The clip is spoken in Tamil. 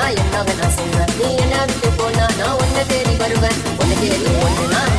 நான் என்ன வேணா செய்வேன் நீ என்ன விட்டு போனா நான் உன்னை தேடி வருவேன் உன்னை தேடி ஒன்று நான்